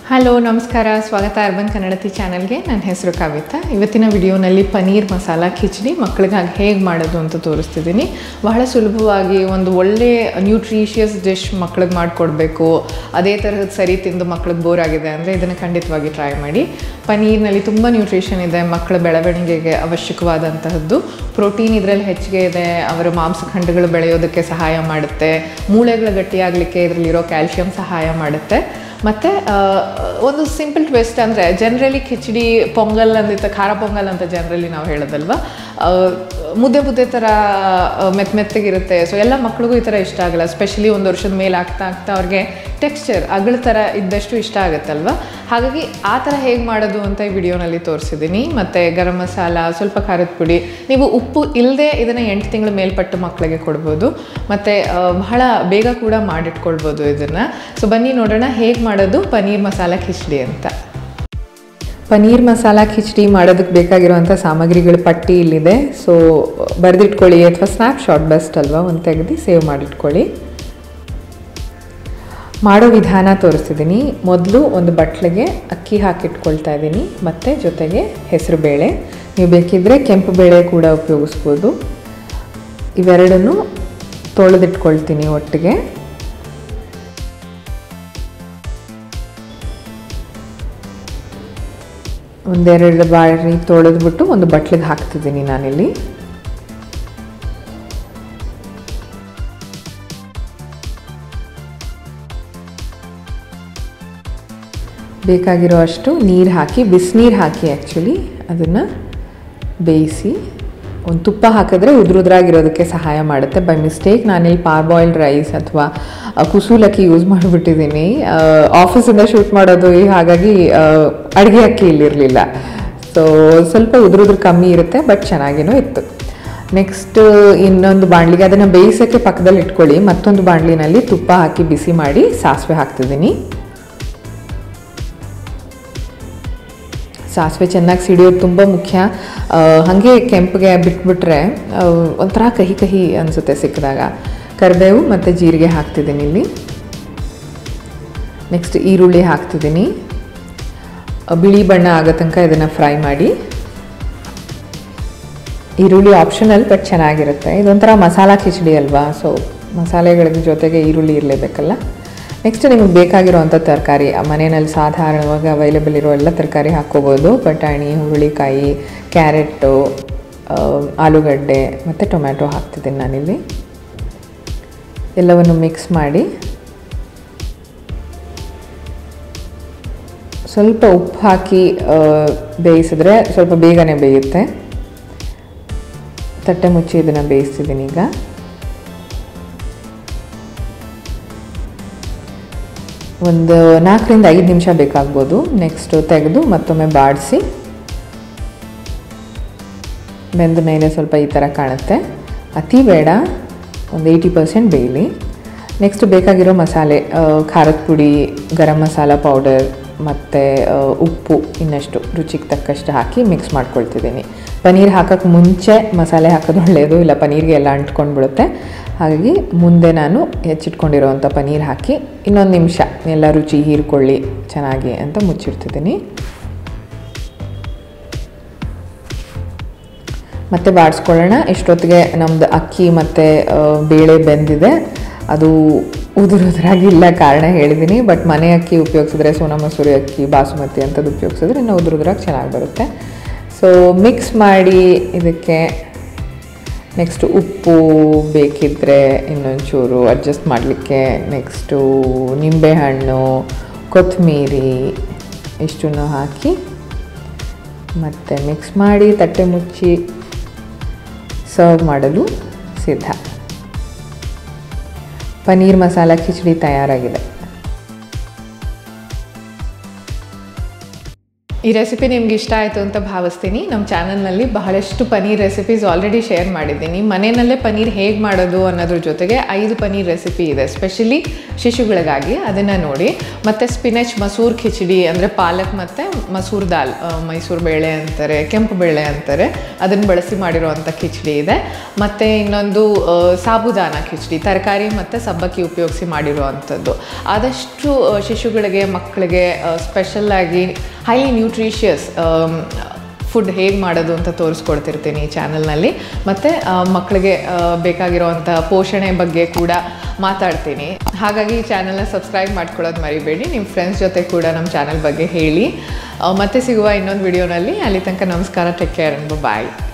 hello ನಮಸ್ಕಾರ ಸ್ವಾಗತ urban ಕನ್ನಡತಿ ಚಾನಲ್ಗೆ ನನ್ನ ಹೆಸರು ಕವಿತಾ ಇವತ್ತಿನ ವಿಡಿಯೋನಲ್ಲಿ ಪನೀರ್ ಮಸಾಲ ಖಿಚಡಿ ಮಕ್ಕಳಿಗಾಗಿ ಹೇಗೆ ಮಾಡೋದು ಅಂತ ತೋರಿಸ್ತಿದ್ದೀನಿ ಬಹಳ ಸುಲಭವಾಗಿ ಒಂದು ಒಳ್ಳೆ ನ್ಯೂಟ್ರಿಷಿಯಸ್ ಡಿಶ್ ಮಕ್ಳಿಗೆ ಮಾಡಿಕೊಡ್ಬೇಕು ಅದೇ ತರಹದ ಸರಿ ತಿಂದು ಮಕ್ಳಿಗೆ ಬೋರ್ ಆಗಿದೆ ಅಂದರೆ ಇದನ್ನು ಖಂಡಿತವಾಗಿ ಟ್ರೈ ಮಾಡಿ ಪನೀರ್ನಲ್ಲಿ ತುಂಬ ನ್ಯೂಟ್ರಿಷನ್ ಇದೆ ಮಕ್ಕಳ ಬೆಳವಣಿಗೆಗೆ ಅವಶ್ಯಕವಾದಂತಹದ್ದು ಪ್ರೋಟೀನ್ ಇದರಲ್ಲಿ ಹೆಚ್ಚಿಗೆ ಇದೆ ಅವರ ಮಾಂಸಖಂಡಗಳು ಬೆಳೆಯೋದಕ್ಕೆ ಸಹಾಯ ಮಾಡುತ್ತೆ ಮೂಳೆಗಳು ಗಟ್ಟಿಯಾಗಲಿಕ್ಕೆ ಇದರಲ್ಲಿರೋ ಕ್ಯಾಲ್ಶಿಯಂ ಸಹಾಯ ಮಾಡುತ್ತೆ ಮತ್ತು ಒಂದು ಸಿಂಪಲ್ ಟ್ವಿಸ್ಟ್ ಅಂದರೆ ಜನರಲಿ ಖಿಚಡಿ ಪೊಂಗಲ್ ಅಂದಿತ್ತ ಖಾರ ಪೊಂಗಲ್ ಅಂತ ಜನರಲಿ ನಾವು ಹೇಳೋದಲ್ವ ಆ, ಮುದ್ದೆ ಮುದ್ದೆ ಥರ ಮೆತ್ತ ಮೆತ್ತಗಿರುತ್ತೆ ಸೊ ಎಲ್ಲ ಮಕ್ಳಿಗೂ ಈ ಥರ ಇಷ್ಟ ಆಗಲ್ಲ ಸ್ಪೆಷಲಿ ಒಂದು ವರ್ಷದ ಮೇಲೆ ಆಗ್ತಾ ಆಗ್ತಾ ಅವ್ರಿಗೆ ಟೆಕ್ಸ್ಚರ್ ಅಗಳ ಥರ ಇದ್ದಷ್ಟು ಇಷ್ಟ ಆಗುತ್ತಲ್ವ ಹಾಗಾಗಿ ಆ ಥರ ಹೇಗೆ ಮಾಡೋದು ಅಂತ ಈ ವಿಡಿಯೋನಲ್ಲಿ ತೋರಿಸಿದ್ದೀನಿ ಮತ್ತು ಗರಂ ಮಸಾಲ ಸ್ವಲ್ಪ ಖಾರದ ಪುಡಿ ನೀವು ಉಪ್ಪು ಇಲ್ಲದೆ ಇದನ್ನು ಎಂಟು ತಿಂಗಳ ಮೇಲ್ಪಟ್ಟು ಮಕ್ಕಳಿಗೆ ಕೊಡ್ಬೋದು ಮತ್ತು ಬಹಳ ಬೇಗ ಕೂಡ ಮಾಡಿಟ್ಕೊಳ್ಬೋದು ಇದನ್ನು ಸೊ ಬನ್ನಿ ನೋಡೋಣ ಹೇಗೆ ಮಾಡೋದು ಪನೀರ್ ಮಸಾಲ ಖಿಚಡಿ ಅಂತ ಪನೀರ್ ಮಸಾಲ ಖಿಚಡಿ ಮಾಡೋದಕ್ಕೆ ಬೇಕಾಗಿರುವಂಥ ಸಾಮಗ್ರಿಗಳ ಪಟ್ಟಿ ಇಲ್ಲಿದೆ ಸೊ ಬರೆದಿಟ್ಕೊಳ್ಳಿ ಅಥವಾ ಸ್ನ್ಯಾಪ್ ಶಾಟ್ ಬೆಸ್ಟ್ ಅಲ್ವಾ ಒಂದು ತೆಗೆದು ಸೇವ್ ಮಾಡಿಟ್ಕೊಳ್ಳಿ ಮಾಡೋ ವಿಧಾನ ತೋರಿಸ್ತಿದ್ದೀನಿ ಮೊದಲು ಒಂದು ಬಟ್ಲಿಗೆ ಅಕ್ಕಿ ಹಾಕಿಟ್ಕೊಳ್ತಾ ಇದ್ದೀನಿ ಮತ್ತು ಜೊತೆಗೆ ಹೆಸರು ಬೇಳೆ ನೀವು ಬೇಕಿದ್ದರೆ ಕೆಂಪು ಬೇಳೆ ಕೂಡ ಉಪಯೋಗಿಸ್ಬೋದು ಇವೆರಡನ್ನು ತೊಳೆದಿಟ್ಕೊಳ್ತೀನಿ ಒಟ್ಟಿಗೆ ಒಂದೆರಡು ಬಾರಿ ತೊಳೆದ್ಬಿಟ್ಟು ಒಂದು ಬಟ್ಲಿಗೆ ಹಾಕ್ತಿದ್ದೀನಿ ನಾನಿಲ್ಲಿ ಬೇಕಾಗಿರೋ ಅಷ್ಟು ನೀರು ಹಾಕಿ ಬಿಸಿನೀರು ಹಾಕಿ ಆ್ಯಕ್ಚುಲಿ ಅದನ್ನು ಬೇಯಿಸಿ ಒಂದು ತುಪ್ಪ ಹಾಕಿದ್ರೆ ಉದ್ರುದ್ರಾಗಿರೋದಕ್ಕೆ ಸಹಾಯ ಮಾಡುತ್ತೆ ಬೈ ಮಿಸ್ಟೇಕ್ ನಾನಿಲ್ಲಿ ಪಾರ್ಬಾಯ್ಲ್ಡ್ ರೈಸ್ ಅಥವಾ ಕುಸೂಲಕ್ಕಿ ಯೂಸ್ ಮಾಡಿಬಿಟ್ಟಿದ್ದೀನಿ ಆಫೀಸಿಂದ ಶೂಟ್ ಮಾಡೋದು ಈ ಹಾಗಾಗಿ ಅಡುಗೆ ಅಕ್ಕಿ ಇಲ್ಲಿರಲಿಲ್ಲ ಸೊ ಸ್ವಲ್ಪ ಉದುರುದ್ರ ಕಮ್ಮಿ ಇರುತ್ತೆ ಬಟ್ ಚೆನ್ನಾಗಿನೂ ಇತ್ತು ನೆಕ್ಸ್ಟ್ ಇನ್ನೊಂದು ಬಾಣಲಿಗೆ ಅದನ್ನು ಬೇಯಿಸೋಕ್ಕೆ ಪಕ್ಕದಲ್ಲಿ ಇಟ್ಕೊಳ್ಳಿ ಮತ್ತೊಂದು ಬಾಣಲಿನಲ್ಲಿ ತುಪ್ಪ ಹಾಕಿ ಬಿಸಿ ಮಾಡಿ ಸಾಸಿವೆ ಹಾಕ್ತಿದ್ದೀನಿ ಸಾಸಿವೆ ಚೆನ್ನಾಗಿ ಸಿಡಿಯೋದು ತುಂಬ ಮುಖ್ಯ ಆ, ಹಾಗೆ ಕೆಂಪಿಗೆ ಬಿಟ್ಬಿಟ್ರೆ ಆ, ಒಂಥರ ಕಹಿ ಕಹಿ ಅನಿಸುತ್ತೆ ಸಿಕ್ಕಿದಾಗ ಕರಿಬೇವು ಮತ್ತು ಜೀರಿಗೆ ಹಾಕ್ತಿದ್ದೀನಿ ಇಲ್ಲಿ ನೆಕ್ಸ್ಟ್ ಈರುಳ್ಳಿ ಹಾಕ್ತಿದ್ದೀನಿ ಆ, ಬಿಳಿ ಬಣ್ಣ ಆಗೋ ತನಕ ಇದನ್ನು ಫ್ರೈ ಮಾಡಿ ಈರುಳ್ಳಿ ಆಪ್ಷನಲ್ ಬಟ್ ಚೆನ್ನಾಗಿರುತ್ತೆ ಇದೊಂಥರ ಮಸಾಲ ಖಿಚಡಿ ಅಲ್ವಾ ಸೊ ಮಸಾಲೆಗಳ ಜೊತೆಗೆ ಈರುಳ್ಳಿ ಇರಲೇಬೇಕಲ್ಲ ನೆಕ್ಸ್ಟ್ ನಿಮಗೆ ಬೇಕಾಗಿರೋವಂಥ ತರಕಾರಿ ಮನೆಯಲ್ಲಿ ಸಾಧಾರಣವಾಗಿ ಅವೈಲೇಬಲ್ ಇರೋ ಎಲ್ಲ ತರಕಾರಿ ಹಾಕ್ಕೋಬೋದು ಬಟಾಣಿ ಹುರುಳಿಕಾಯಿ ಕ್ಯಾರೆಟು ಆ, ಆಲೂಗಡ್ಡೆ ಮತ್ತು ಟೊಮ್ಯಾಟೊ ಹಾಕ್ತಿದ್ದೀನಿ ನಾನಿಲ್ಲಿ ಎಲ್ಲವನ್ನು ಮಿಕ್ಸ್ ಮಾಡಿ ಸ್ವಲ್ಪ ಉಪ್ಪು ಹಾಕಿ ಆ, ಬೇಯಿಸಿದ್ರೆ ಸ್ವಲ್ಪ ಬೇಗನೆ ಬೇಯುತ್ತೆ ತಟ್ಟೆ ಮುಚ್ಚಿ ಇದನ್ನು ಬೇಯಿಸ್ತಿದ್ದೀನಿ ಈಗ ಒಂದು ನಾಲ್ಕರಿಂದ ಐದು ನಿಮಿಷ ಬೇಕಾಗ್ಬೋದು ನೆಕ್ಸ್ಟು ತೆಗೆದು ಮತ್ತೊಮ್ಮೆ ಬಾಡಿಸಿ ಬೆಂದ ಮೇಲೆ ಸ್ವಲ್ಪ ಈ ಥರ ಕಾಣುತ್ತೆ ಅತಿ ಬೇಡ ಒಂದು ಏಯ್ಟಿ ಪರ್ಸೆಂಟ್ ಬೇಯಲಿ ನೆಕ್ಸ್ಟ್ ಬೇಕಾಗಿರೋ ಮಸಾಲೆ ಆ, ಖಾರದ ಪುಡಿ ಗರಂ ಮಸಾಲ ಪೌಡರ್ ಮತ್ತು ಉಪ್ಪು ಇನ್ನಷ್ಟು ರುಚಿಗೆ ತಕ್ಕಷ್ಟು ಹಾಕಿ ಮಿಕ್ಸ್ ಮಾಡ್ಕೊಳ್ತಿದ್ದೀನಿ ಪನೀರ್ ಹಾಕೋಕ್ಕೆ ಮುಂಚೆ ಮಸಾಲೆ ಹಾಕೋದು ಒಳ್ಳೆಯದು ಇಲ್ಲ ಪನೀರ್ಗೆ ಎಲ್ಲ ಅಂಟ್ಕೊಂಡು ಬಿಡುತ್ತೆ ಹಾಗಾಗಿ ಮುಂದೆ ನಾನು ಹೆಚ್ಚಿಟ್ಕೊಂಡಿರೋವಂಥ ಪನೀರ್ ಹಾಕಿ ಇನ್ನೊಂದು ನಿಮಿಷ ಎಲ್ಲ ರುಚಿ ಹೀರ್ಕೊಳ್ಳಿ ಚೆನ್ನಾಗಿ ಅಂತ ಮುಚ್ಚಿಡ್ತಿದ್ದೀನಿ ಮತ್ತೆ ಬಾಡಿಸ್ಕೊಳ್ಳೋಣ ಇಷ್ಟೊತ್ತಿಗೆ ನಮ್ಮದು ಅಕ್ಕಿ ಮತ್ತು ಬೇಳೆ ಬೆಂದಿದೆ ಅದು ಉದುರುದ್ರಾಗಿಲ್ಲ ಕಾರಣ ಹೇಳಿದ್ದೀನಿ ಬಟ್ ಮನೆ ಅಕ್ಕಿ ಉಪಯೋಗಿಸಿದ್ರೆ ಸೋನಾ ಮಸೂರಿ ಅಕ್ಕಿ ಬಾಸುಮತಿ ಅಂಥದ್ದು ಉಪಯೋಗಿಸಿದ್ರೆ ಇನ್ನೂ ಉದುರುದ್ರಾಗಿ ಚೆನ್ನಾಗಿ ಬರುತ್ತೆ ಸೊ ಮಿಕ್ಸ್ ಮಾಡಿ ಇದಕ್ಕೆ ನೆಕ್ಸ್ಟು ಉಪ್ಪು ಬೇಕಿದ್ದರೆ ಇನ್ನೊಂಚೂರು ಅಡ್ಜಸ್ಟ್ ಮಾಡಲಿಕ್ಕೆ ನೆಕ್ಸ್ಟು ನಿಂಬೆಹಣ್ಣು ಕೊತ್ತಂಬರಿ ಇಷ್ಟನ್ನು ಹಾಕಿ ಮತ್ತು ಮಿಕ್ಸ್ ಮಾಡಿ ತಟ್ಟೆ ಮುಚ್ಚಿ ಸರ್ವ್ ಮಾಡಲು ಸಿದ್ಧ ಪನೀರ್ ಮಸಾಲ ಖಿಚಡಿ ತಯಾರಾಗಿದೆ ಈ ರೆಸಿಪಿ ನಿಮ್ಗೆ ಇಷ್ಟ ಆಯಿತು ಅಂತ ಭಾವಿಸ್ತೀನಿ ನಮ್ಮ ಚಾನಲ್ನಲ್ಲಿ ಬಹಳಷ್ಟು ಪನೀರ್ ರೆಸಿಪೀಸ್ ಆಲ್ರೆಡಿ ಶೇರ್ ಮಾಡಿದ್ದೀನಿ ಮನೆಯಲ್ಲೇ ಪನೀರ್ ಹೇಗೆ ಮಾಡೋದು ಅನ್ನೋದ್ರ ಜೊತೆಗೆ ಐದು ಪನೀರ್ ರೆಸಿಪಿ ಇದೆ ಸ್ಪೆಷಲಿ ಶಿಶುಗಳಿಗಾಗಿ ಅದನ್ನು ನೋಡಿ ಮತ್ತು ಸ್ಪಿನಚ್ ಮಸೂರ್ ಖಿಚಡಿ ಅಂದರೆ ಪಾಲಕ್ ಮತ್ತು ಮಸೂರ್ ದಾಲ್ ಆ, ಮೈಸೂರು ಬೇಳೆ ಅಂತಾರೆ ಕೆಂಪು ಬೇಳೆ ಅಂತಾರೆ ಅದನ್ನು ಬಳಸಿ ಮಾಡಿರುವಂಥ ಖಿಚಡಿ ಇದೆ ಮತ್ತು ಇನ್ನೊಂದು ಆ, ಸಾಬುದಾನ ಖಿಚಡಿ ತರಕಾರಿ ಮತ್ತು ಸಬ್ಬಕ್ಕಿ ಉಪಯೋಗಿಸಿ ಮಾಡಿರುವಂಥದ್ದು ಆದಷ್ಟು ಆ, ಶಿಶುಗಳಿಗೆ ಮಕ್ಕಳಿಗೆ ಸ್ಪೆಷಲ್ಲಾಗಿ ಹೈಲಿ ನ್ಯೂಟ್ರಿಷಿಯಸ್ ಫುಡ್ ಹೇಗೆ ಮಾಡೋದು ಅಂತ ತೋರಿಸ್ಕೊಡ್ತಿರ್ತೀನಿ ಈ ಚಾನಲ್ನಲ್ಲಿ ಮತ್ತು ಮಕ್ಕಳಿಗೆ ಆ, ಬೇಕಾಗಿರುವಂಥ ಪೋಷಣೆ ಬಗ್ಗೆ ಕೂಡ ಮಾತಾಡ್ತೀನಿ ಹಾಗಾಗಿ ಈ ಚಾನಲ್ನ ಸಬ್ಸ್ಕ್ರೈಬ್ ಮಾಡ್ಕೊಳ್ಳೋದು ಮರಿಬೇಡಿ ನಿಮ್ಮ ಫ್ರೆಂಡ್ಸ್ ಜೊತೆ ಕೂಡ ನಮ್ಮ ಚಾನಲ್ ಬಗ್ಗೆ ಹೇಳಿ ಆ, ಮತ್ತೆ ಸಿಗುವ ಇನ್ನೊಂದು ವಿಡಿಯೋನಲ್ಲಿ ಅಲ್ಲಿ ತನಕ ನಮಸ್ಕಾರ ಟೇಕ್ ಕೇರ್ ಬಾಯ್